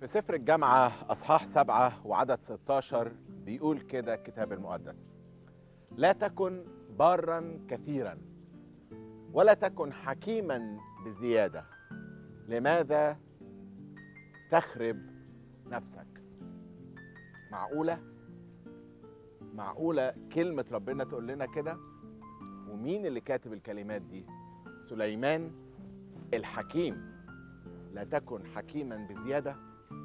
في سفر الجامعة أصحاح سبعة وعدد 16 بيقول كده الكتاب المقدس لا تكن بارا كثيرا ولا تكن حكيما بزيادة لماذا تخرب نفسك معقولة معقولة كلمة ربنا تقول لنا كده ومين اللي كاتب الكلمات دي سليمان الحكيم لا تكن حكيما بزياده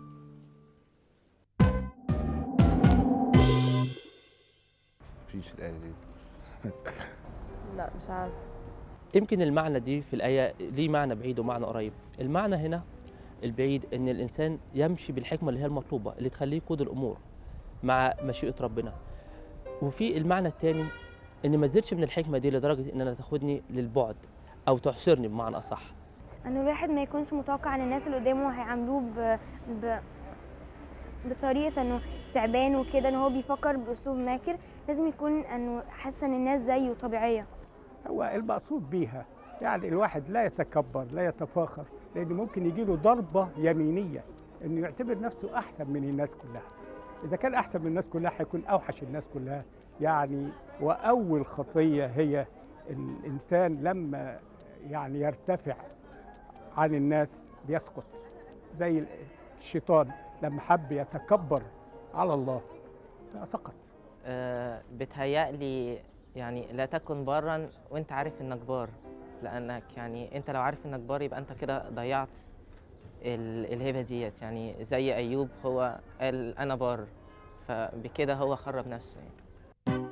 مفيش الآية دي لا مش عارف يمكن المعنى دي في الآية ليه معنى بعيد ومعنى قريب المعنى هنا البعيد إن الإنسان يمشي بالحكمة اللي هي المطلوبة اللي تخليه يقود الأمور مع مشيئة ربنا وفي المعنى الثاني إن ما زدش من الحكمة دي لدرجة إن أنا تاخدني للبعد أو تعسرني بمعنى أصح ان الواحد ما يكونش متوقع ان الناس اللي قدامه هيعاملوه ب... ب... بطريقه انه تعبان وكده ان هو بيفكر باسلوب ماكر لازم يكون انه حاسس ان الناس زيه طبيعيه هو المقصود بيها يعني الواحد لا يتكبر لا يتفاخر لان ممكن يجي له ضربه يمينيه انه يعتبر نفسه احسن من الناس كلها اذا كان احسن من الناس كلها هيكون اوحش الناس كلها يعني واول خطيه هي الانسان لما يعني يرتفع عن الناس بيسقط زي الشيطان لما حب يتكبر على الله سقط آه، بتهيألي يعني لا تكن بارا وانت عارف انك بار لانك يعني انت لو عارف انك بار يبقى انت كده ضيعت ال- الهبه ديت يعني زي ايوب هو قال انا بار فبكده هو خرب نفسه يعني.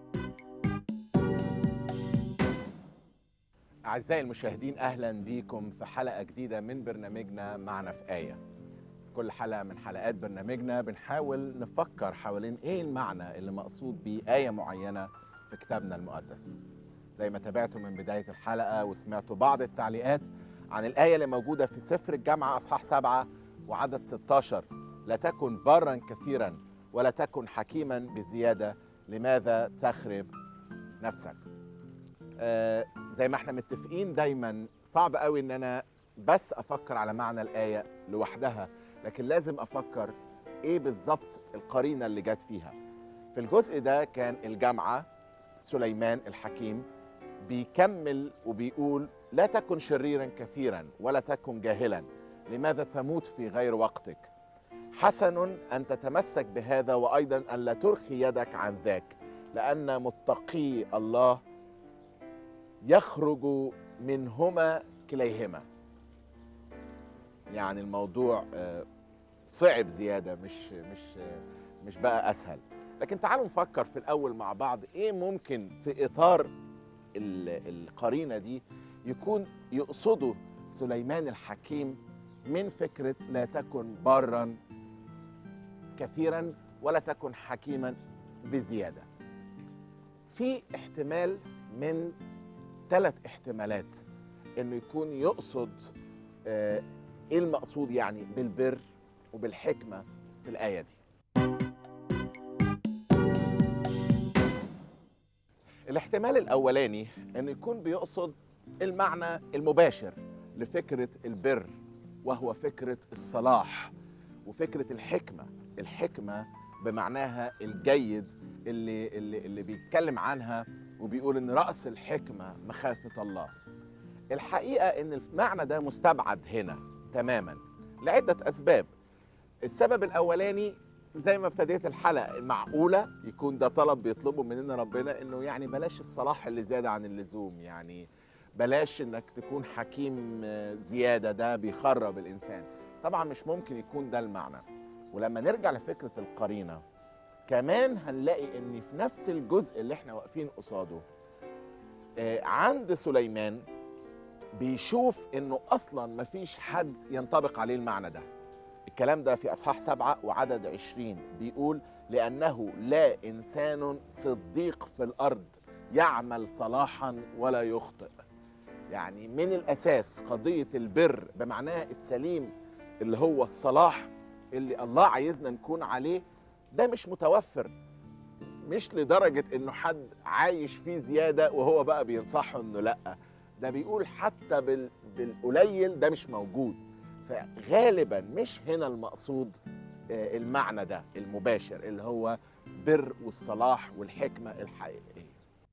أعزائي المشاهدين أهلا بيكم في حلقة جديدة من برنامجنا معنا في آية كل حلقة من حلقات برنامجنا بنحاول نفكر حوالين إيه المعنى اللي مقصود بيه آية معينة في كتابنا المقدس زي ما تابعتوا من بداية الحلقة وسمعتوا بعض التعليقات عن الآية اللي موجودة في سفر الجامعة أصحاح سبعة وعدد 16 لا تكن برا كثيرا ولا تكن حكيما بزيادة لماذا تخرب نفسك آه زي ما احنا متفقين دايما صعب قوي ان انا بس افكر على معنى الايه لوحدها لكن لازم افكر ايه بالظبط القرينه اللي جت فيها في الجزء ده كان الجامعه سليمان الحكيم بيكمل وبيقول لا تكن شريرا كثيرا ولا تكن جاهلا لماذا تموت في غير وقتك حسن ان تتمسك بهذا وايضا ان لا ترخي يدك عن ذاك لان متقي الله يخرج منهما كليهما يعني الموضوع آه، صعب زياده مش مش آه، مش بقى اسهل لكن تعالوا نفكر في الاول مع بعض ايه ممكن في اطار ال- القرينه دي يكون يقصده سليمان الحكيم من فكره لا تكن برا كثيرا ولا تكن حكيما بزياده في احتمال من ثلاث احتمالات انه يكون يقصد آه، ايه المقصود يعني بالبر وبالحكمه في الايه دي الاحتمال الاولاني انه يكون بيقصد المعنى المباشر لفكره البر وهو فكره الصلاح وفكره الحكمه الحكمه بمعناها الجيد اللي اللي, اللي بيتكلم عنها وبيقول ان راس الحكمه مخافه الله الحقيقه ان المعنى ده مستبعد هنا تماما لعده اسباب السبب الاولاني زي ما ابتديت الحلقه معقوله يكون ده طلب بيطلبه مننا ربنا انه يعني بلاش الصلاح اللي زياده عن اللزوم يعني بلاش انك تكون حكيم آه، زياده ده بيخرب الانسان طبعا مش ممكن يكون ده المعنى ولما نرجع لفكره القرينه كمان هنلاقي ان في نفس الجزء اللي احنا واقفين قصاده آه، عند سليمان بيشوف انه اصلا مفيش حد ينطبق عليه المعنى ده الكلام ده في اصحاح سبعة وعدد عشرين بيقول لانه لا انسان صديق في الارض يعمل صلاحا ولا يخطئ يعني من الاساس قضيه البر بمعناها السليم اللي هو الصلاح اللي الله عايزنا نكون عليه ده مش متوفر مش لدرجة انه حد عايش فيه زيادة وهو بقى بينصحه انه لا ده بيقول حتى بال... بالقليل ده مش موجود فغالبا مش هنا المقصود آه، المعنى ده المباشر اللي هو بر والصلاح والحكمة الحقيقية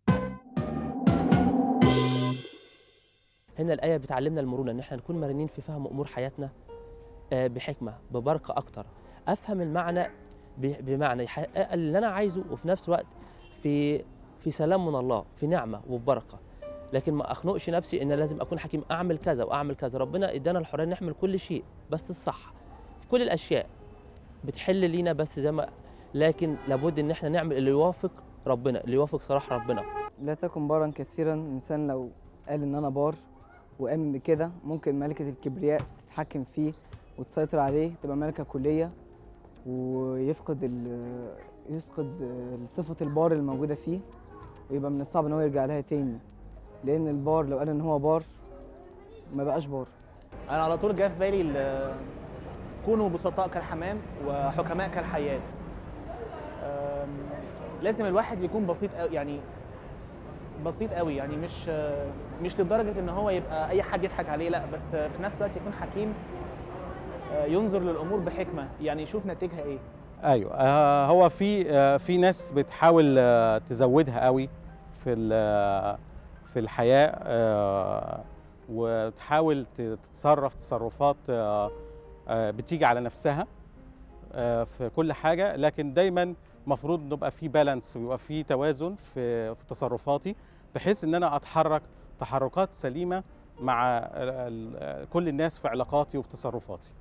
هنا الآية بتعلمنا المرونة إن إحنا نكون مرنين في فهم أمور حياتنا آه، بحكمة ببركة أكتر أفهم المعنى ب- بمعنى يحقق اللي أنا عايزه وفي نفس الوقت في في سلام من الله في نعمة وبركة لكن ما أخنقش نفسي إن لازم أكون حكيم أعمل كذا وأعمل كذا ربنا إدانا الحرية نعمل كل شيء بس الصح في كل الأشياء بتحل لينا بس زي ما لكن لابد إن إحنا نعمل اللي يوافق ربنا اللي يوافق صلاح ربنا لا تكن بارا كثيرا الإنسان لو قال إن أنا بار وآمن بكده ممكن ملكة الكبرياء تتحكم فيه وتسيطر عليه تبقى ملكة كلية ويفقد ال يفقد صفة البار الموجودة فيه ويبقى من الصعب إن هو يرجع لها تاني لأن البار لو قال إن هو بار ما بقاش بار انا على طول جه في بالي ال- كونوا بسطاء كالحمام وحكماء كالحيات أم، لازم الواحد يكون بسيط قوي يعني بسيط قوي يعني مش مش لدرجه ان هو يبقى اي حد يضحك عليه لا بس في نفس الوقت يكون حكيم أه، ينظر للامور بحكمه يعني يشوف نتيجها ايه ايوه آه، هو في آه، في ناس بتحاول آه، تزودها قوي في ال- في الحياه آه، وتحاول تتصرف تصرفات آه، آه، بتيجي على نفسها آه، في كل حاجه لكن دايما المفروض نبقى في بالانس ويبقى في توازن في في تصرفاتي بحيث ان انا اتحرك تحركات سليمه مع ال- ال- كل الناس في علاقاتي وفي تصرفاتي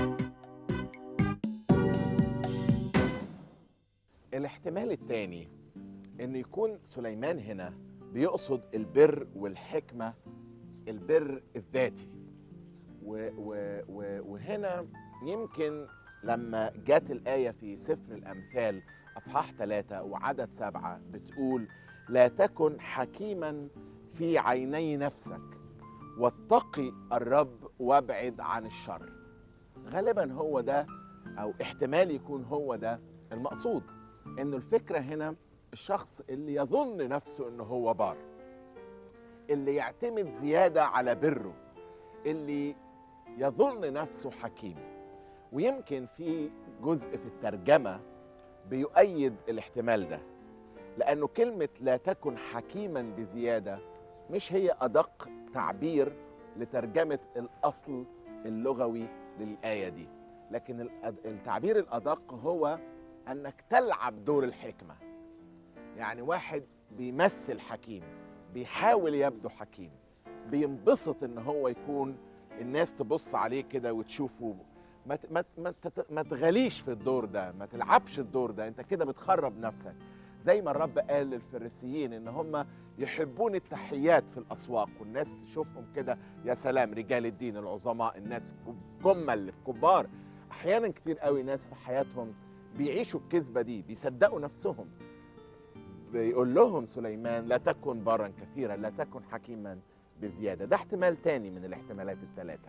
الاحتمال الثاني انه يكون سليمان هنا بيقصد البر والحكمه البر الذاتي و و و وهنا يمكن لما جت الآية في سفر الأمثال أصحاح ثلاثة وعدد سبعة بتقول لا تكن حكيما في عيني نفسك واتقي الرب وابعد عن الشر غالبا هو ده أو احتمال يكون هو ده المقصود انه الفكره هنا الشخص اللي يظن نفسه انه هو بار اللي يعتمد زياده على بره اللي يظن نفسه حكيم ويمكن في جزء في الترجمه بيؤيد الاحتمال ده لانه كلمه لا تكن حكيما بزياده مش هي ادق تعبير لترجمه الاصل اللغوي للايه دي لكن الأد- التعبير الادق هو انك تلعب دور الحكمه يعني واحد بيمثل حكيم بيحاول يبدو حكيم بينبسط ان هو يكون الناس تبص عليه كده وتشوفه ما ت- ما ت- ما تت- ما تغليش في الدور ده ما تلعبش الدور ده انت كده بتخرب نفسك زي ما الرب قال للفريسيين ان هم يحبون التحيات في الاسواق والناس تشوفهم كده يا سلام رجال الدين العظماء الناس جمل كبار احيانا كتير قوي ناس في حياتهم بيعيشوا الكذبه دي بيصدقوا نفسهم بيقول لهم سليمان لا تكن بارا كثيرا لا تكن حكيما بزياده ده احتمال تاني من الاحتمالات الثلاثه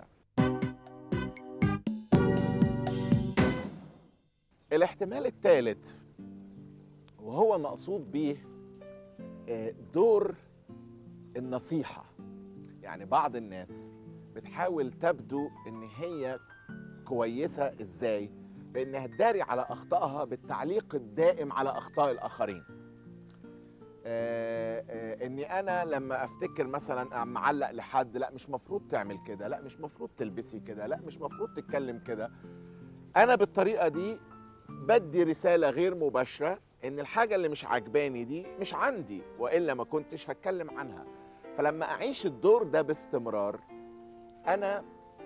الاحتمال الثالث وهو مقصود به آه، دور النصيحه يعني بعض الناس بتحاول تبدو ان هي كويسه ازاي بانها تداري على اخطائها بالتعليق الدائم على اخطاء الاخرين آه، آه، اني انا لما افتكر مثلا معلق لحد لا مش مفروض تعمل كده لا مش مفروض تلبسي كده لا مش مفروض تتكلم كده انا بالطريقه دي بدي رساله غير مباشره ان الحاجه اللي مش عجباني دي مش عندي والا ما كنتش هتكلم عنها فلما اعيش الدور ده باستمرار انا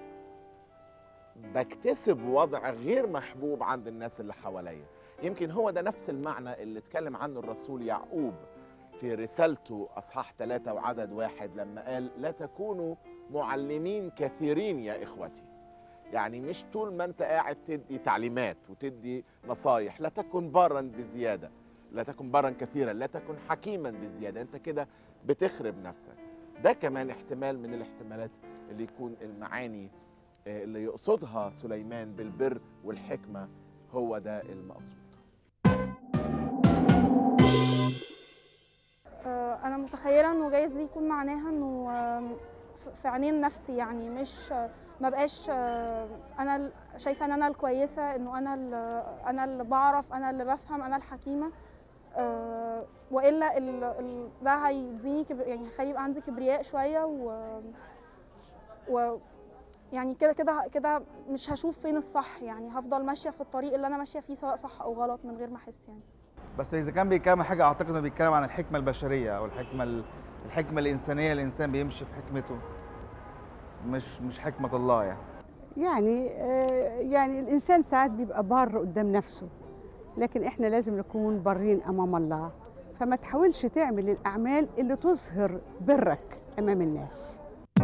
بكتسب وضع غير محبوب عند الناس اللي حواليا يمكن هو ده نفس المعنى اللي اتكلم عنه الرسول يعقوب في رسالته أصحاح ثلاثة وعدد واحد لما قال لا تكونوا معلمين كثيرين يا إخوتي يعني مش طول ما أنت قاعد تدي تعليمات وتدي نصايح لا تكن بارا بزيادة لا تكن بارا كثيرا لا تكن حكيما بزيادة أنت كده بتخرب نفسك ده كمان احتمال من الاحتمالات اللي يكون المعاني آه، اللي يقصدها سليمان بالبر والحكمة هو ده المقصود آه، انا متخيله انه جايز دي يكون معناها انه آم، في- في عينين نفسي يعني مش ما بقاش آه، انا ال- شايفه ان انا الكويسه انه انا ال- انا اللي بعرف انا اللي بفهم انا الحكيمه آه، والا ال- ال- ده هيديني كبر يعني هيخلي يبقى عندي كبرياء شويه و و يعني كده كده كده مش هشوف فين الصح يعني هفضل ماشيه في الطريق اللي انا ماشيه فيه سواء صح او غلط من غير ما احس يعني بس اذا كان بيتكلم عن حاجه اعتقد انه بيتكلم عن الحكمه البشريه او الحكمه ال- الحكمه الانسانيه الانسان بيمشي في حكمته مش مش حكمه الله يعني يعني آه، يعني الانسان ساعات بيبقى بار قدام نفسه لكن احنا لازم نكون بارين امام الله فما تحاولش تعمل الاعمال اللي تظهر برك امام الناس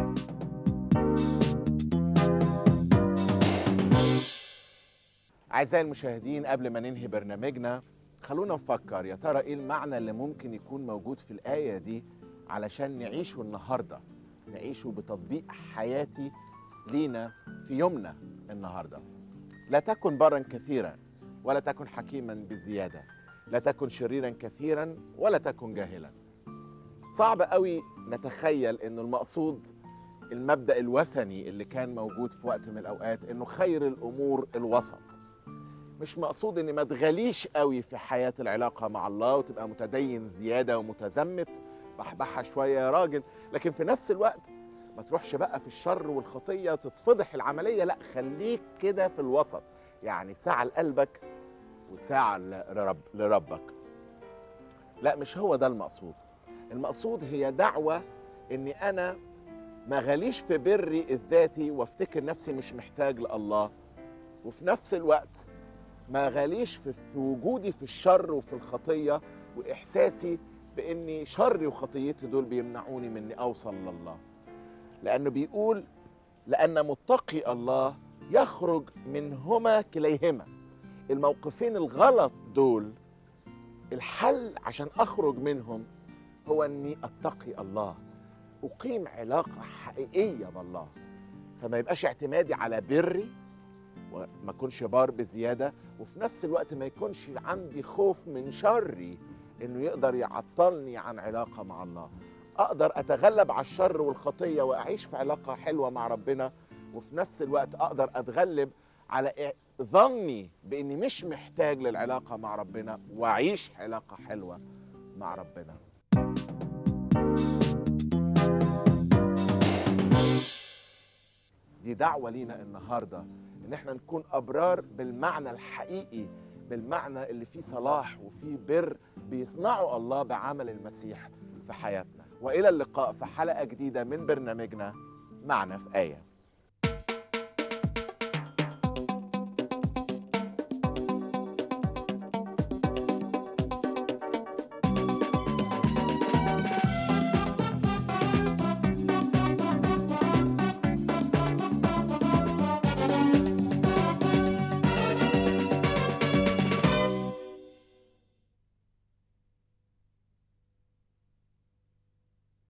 أعزائي المشاهدين قبل ما ننهي برنامجنا خلونا نفكر يا ترى إيه المعنى اللي ممكن يكون موجود في الآية دي علشان نعيشه النهاردة نعيشه بتطبيق حياتي لينا في يومنا النهاردة لا تكن برا كثيرا ولا تكن حكيما بزيادة لا تكن شريرا كثيرا ولا تكن جاهلا صعب قوي نتخيل انه المقصود المبدأ الوثني اللي كان موجود في وقت من الأوقات انه خير الأمور الوسط مش مقصود ان ما تغليش قوي في حياه العلاقه مع الله وتبقى متدين زياده ومتزمت بحبحها شويه يا راجل لكن في نفس الوقت ما تروحش بقى في الشر والخطيه تتفضح العمليه لا خليك كده في الوسط يعني ساعه لقلبك وساعه لرب لربك لا مش هو ده المقصود المقصود هي دعوه اني انا ما غليش في بري الذاتي وافتكر نفسي مش محتاج لله وفي نفس الوقت ما غاليش في, في وجودي في الشر وفي الخطيه واحساسي باني شري وخطيتي دول بيمنعوني من اني اوصل لله لانه بيقول لان متقي الله يخرج منهما كليهما الموقفين الغلط دول الحل عشان اخرج منهم هو اني اتقي الله اقيم علاقه حقيقيه بالله فما يبقاش اعتمادي على بري وما اكونش بار بزياده وفي نفس الوقت ما يكونش عندي خوف من شري انه يقدر يعطلني عن علاقه مع الله اقدر اتغلب على الشر والخطيه واعيش في علاقه حلوه مع ربنا وفي نفس الوقت اقدر اتغلب على إع- ظني باني مش محتاج للعلاقه مع ربنا واعيش علاقه حلوه مع ربنا دي دعوة لينا النهاردة إن إحنا نكون أبرار بالمعنى الحقيقي بالمعنى اللي فيه صلاح وفيه بر بيصنعه الله بعمل المسيح في حياتنا وإلى اللقاء في حلقة جديدة من برنامجنا معنا في آية